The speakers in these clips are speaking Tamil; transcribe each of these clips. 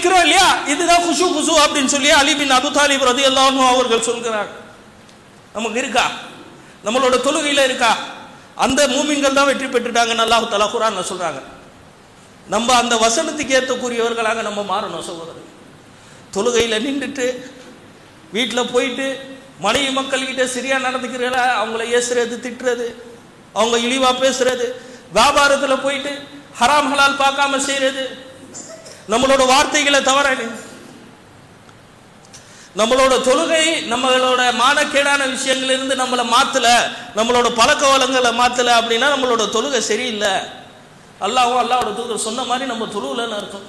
நிக்கிறோம் இல்லையா இதுதான் குஷு குசு அப்படின்னு சொல்லி அலி பின் அபு தாலிப் ரதியல்லாஹு அவர்கள் சொல்கிறார் நமக்கு இருக்கா நம்மளோட தொழுகையில இருக்கா அந்த மூமின்கள் தான் வெற்றி பெற்றுட்டாங்கன்னு அல்லாஹ் தலா குரான்ல சொல்றாங்க நம்ம அந்த வசனத்துக்கு ஏற்றக்கூடியவர்களாக நம்ம மாறணும் சகோதரர் தொழுகையில் நின்றுட்டு வீட்டில் போயிட்டு மனைவி மக்கள்கிட்ட சரியா நடந்துக்கிறல அவங்கள ஏசுறது திட்டுறது அவங்க இழிவா பேசுறது வியாபாரத்தில் போயிட்டு ஹராம் ஹலால் பார்க்காம செய்யறது நம்மளோட வார்த்தைகளை தவற நம்மளோட தொழுகை நம்மளோட மானக்கேடான விஷயங்களிலிருந்து நம்மளை மாத்தல நம்மளோட பழக்க வளங்களை மாத்தல அப்படின்னா நம்மளோட தொழுகை சரியில்லை அல்லாஹும் அல்லாஹோட தூதர் சொன்ன மாதிரி நம்ம தொழுவுலன்னு அர்த்தம்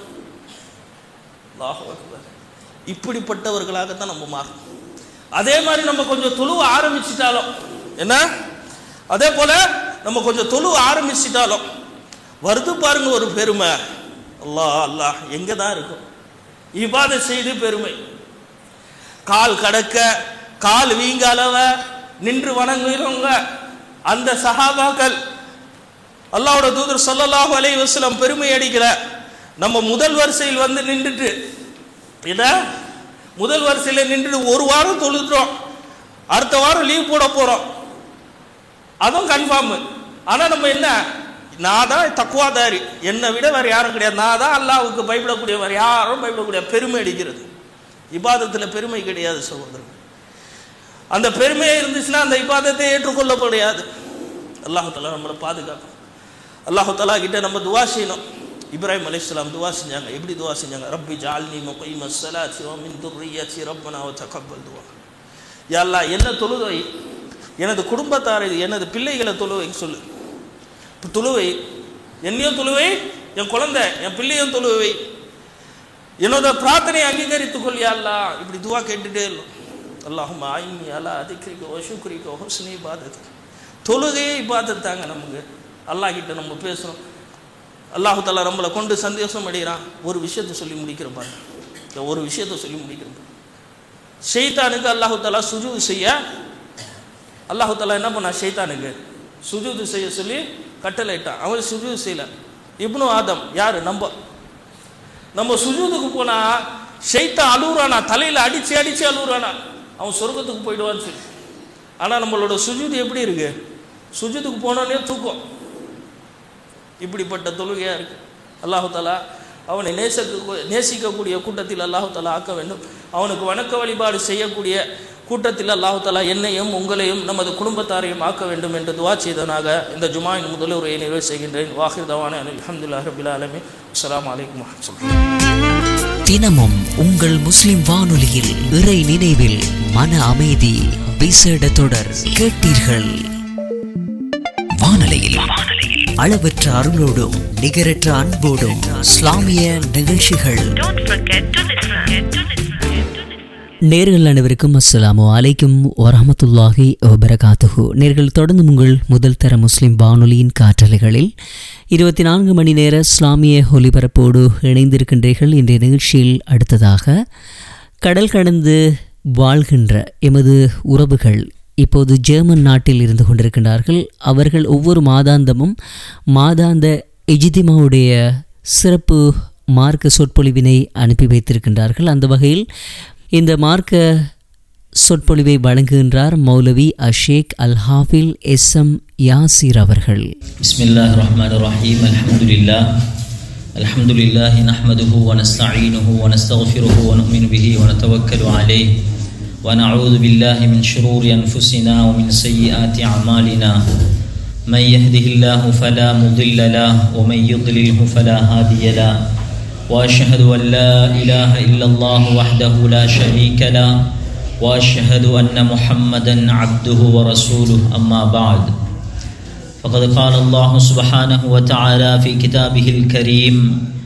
அல்லாஹ் அக்பர். இப்படிப்பட்டவர்களாக தான் நம்ம மாறணும் அதே மாதிரி நம்ம கொஞ்சம் தொழுவ ஆரம்பிச்சிட்டாலும் என்ன அதே போல நம்ம கொஞ்சம் தொழுவ ஆரம்பிச்சிட்டாலும் வருது பாருங்க ஒரு பெருமை அல்லாஹ் அல்லாஹ் எங்க தான் இருக்கும் இபாதை செய்து பெருமை கால் கடக்க கால் வீங்க அளவ நின்று வணங்குகிறவங்க அந்த சஹாபாக்கள் அல்லாஹ்வோட தூதர் ஸல்லல்லாஹு அலைஹி வஸல்லம் பெருமை அடிக்கிற நம்ம முதல் வரிசையில் வந்து நின்றுட்டு இத முதல் வரிசையில் நின்றுட்டு ஒரு வாரம் தொழுதுறோம் அடுத்த வாரம் லீவ் போட போறோம் அதுவும் கன்ஃபார்ம் ஆனா நம்ம என்ன நான் தான் தக்குவாதாரி என்னை விட வேற யாரும் கிடையாது நான் தான் அல்லாஹ்வுக்கு பயப்படக்கூடிய வேற யாரும் பயப்படக்கூடிய பெருமை அடிக்கிறது இபாதத்தில் பெருமை கிடையாது சகோதரன் அந்த பெருமையே இருந்துச்சுன்னா அந்த இபாதத்தை ஏற்றுக்கொள்ளப்படையாது அல்லாஹ் தலா நம்மளை பாதுகாக்கும் அல்லாஹ் தலா கிட்ட நம்ம துவா செய்யணும் இப்ராஹிம் அலைஹிஸ்ஸலாம் துவா செஞ்சாங்க எப்படி துவா செஞ்சாங்க ரப்பி ஜால்னி முகைம ஸலாத்தி வ மின் துர்ரிய்யத்தி ரப்பனா வ தகப்பல் துவா யா அல்லாஹ் என்ன தொழுவை எனது குடும்பத்தாரை எனது பிள்ளைகளை தொழுவை சொல்லு இப்போ தொழுவை என்னையும் தொழுவை என் குழந்தை என் பிள்ளையும் தொழுவை என்னோட பிரார்த்தனையை அங்கீகரித்துக் கொள் யா அல்லாஹ் இப்படி துவா கேட்டுட்டே இல்லை அல்லாஹும் ஆயினி அலா அதிகரிக்கோ வசுக்குரிக்கோ ஹுஸ்னி இபாதத் தொழுகையே இபாதத் தாங்க நமக்கு அல்லாஹ் கிட்ட நம்ம பேசுகிறோம் அல்லாஹு தாலா நம்மளை கொண்டு சந்தோஷம் அடைகிறான் ஒரு விஷயத்தை சொல்லி முடிக்கிற பாருங்க இந்த ஒரு விஷயத்தை சொல்லி முடிக்கிற பாருங்க ஷெய்தானுக்கு அல்லாஹு தாலா சுஜூது செய்ய அல்லாஹு தாலா என்ன பண்ணா ஷெய்தானுக்கு சுஜூது செய்ய சொல்லி கட்டளையிட்டான் அவன் சுஜூது செய்யல இப்னு ஆதம் யாரு நம்ம நம்ம சுஜூதுக்கு போனா ஷெய்தான் அழுகுறானா தலையில அடிச்சு அடிச்சு அழுகுறானா அவன் சொர்க்கத்துக்கு போயிடுவான்னு சொல்லி ஆனா நம்மளோட சுஜூது எப்படி இருக்கு சுஜூதுக்கு போனோடனே தூக்கம் இப்படிப்பட்ட தொழுகையா இருக்கு அல்லாஹு தாலா அவனை நேசக்க நேசிக்கக்கூடிய கூட்டத்தில் அல்லாஹு தாலா ஆக்க வேண்டும் அவனுக்கு வணக்க வழிபாடு செய்யக்கூடிய கூட்டத்தில் அல்லாஹு தாலா என்னையும் உங்களையும் நமது குடும்பத்தாரையும் ஆக்க வேண்டும் என்று துவா செய்தனாக இந்த ஜுமாயின் முதல் உரையை நிறைவு செய்கின்றேன் வாஹிர் தவான அலமதுல்லா ரபில் ஆலமி அஸ்லாம் வலைக்கம் வரமத்துல்லாஹி தினமும் உங்கள் முஸ்லிம் வானொலியில் இறை நினைவில் மன அமைதி விசேட தொடர் கேட்டீர்கள் வானொலியில் அளவற்ற அருளோடும் நிகரற்ற அன்போடும் இஸ்லாமிய நிகழ்ச்சிகள் Don't forget to listen. To listen. To listen. நேர்கள் அனைவருக்கும் அஸ்ஸலாமு அலைக்கும் வரஹமத்துல்லாஹி வபரகாத்துஹு நேர்கள் தொடர்ந்து உங்கள் முதல் தர முஸ்லிம் வானொலியின் காற்றலைகளில் இருபத்தி நான்கு மணி நேர இஸ்லாமிய ஒலிபரப்போடு இணைந்திருக்கின்றீர்கள் இன்றைய நிகழ்ச்சியில் அடுத்ததாக கடல் கடந்து வாழ்கின்ற எமது உறவுகள் இப்போது ஜெர்மன் நாட்டில் இருந்து கொண்டிருக்கின்றார்கள் அவர்கள் ஒவ்வொரு மாதாந்தமும் மாதாந்த எஜிதிமாவுடைய சிறப்பு மார்க்க சொற்பொழிவினை அனுப்பி வைத்திருக்கின்றார்கள் அந்த வகையில் இந்த மார்க்க சொற்பொழிவை வழங்குகின்றார் மௌலவி அஷேக் அல் ஹாஃபில் எஸ் எம் யாசிர் அவர்கள் بسم الله الرحمن الرحيم الحمد لله الحمد لله نحمده ونستعينه ونستغفره ونؤمن به ونتوكل عليه ونعوذ بالله من شرور أنفسنا ومن سيئات أعمالنا من يهده الله فلا مضل له ومن يضلله فلا هادي له وأشهد أن لا إله إلا الله وحده لا شريك له وأشهد أن محمدا عبده ورسوله أما بعد فقد قال الله سبحانه وتعالى في كتابه الكريم